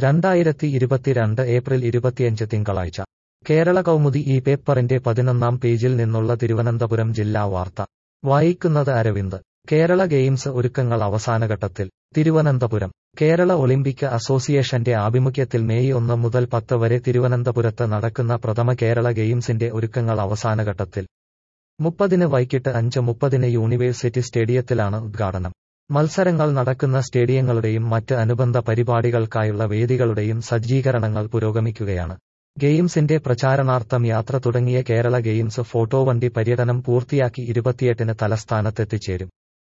രണ്ടായിരത്തി ഇരുപത്തിരണ്ട് ഏപ്രിൽ ഇരുപത്തിയഞ്ച് തിങ്കളാഴ്ച കേരള കൗമുദി ഈ പേപ്പറിന്റെ പതിനൊന്നാം പേജിൽ നിന്നുള്ള തിരുവനന്തപുരം ജില്ലാ വാർത്ത വായിക്കുന്നത് അരവിന്ദ് കേരള ഗെയിംസ് ഒരുക്കങ്ങൾ അവസാനഘട്ടത്തിൽ തിരുവനന്തപുരം കേരള ഒളിമ്പിക് അസോസിയേഷന്റെ ആഭിമുഖ്യത്തിൽ മെയ് ഒന്ന് മുതൽ പത്ത് വരെ തിരുവനന്തപുരത്ത് നടക്കുന്ന പ്രഥമ കേരള ഗെയിംസിന്റെ ഒരുക്കങ്ങൾ അവസാനഘട്ടത്തിൽ മുപ്പതിന് വൈകിട്ട് അഞ്ച് മുപ്പതിന് യൂണിവേഴ്സിറ്റി സ്റ്റേഡിയത്തിലാണ് ഉദ്ഘാടനം മത്സരങ്ങൾ നടക്കുന്ന സ്റ്റേഡിയങ്ങളുടെയും മറ്റ് അനുബന്ധ പരിപാടികൾക്കായുള്ള വേദികളുടെയും സജ്ജീകരണങ്ങൾ പുരോഗമിക്കുകയാണ് ഗെയിംസിന്റെ പ്രചാരണാർത്ഥം യാത്ര തുടങ്ങിയ കേരള ഗെയിംസ് ഫോട്ടോവണ്ടി പര്യടനം പൂർത്തിയാക്കി ഇരുപത്തിയെട്ടിന് തലസ്ഥാനത്തെത്തിച്ചേരും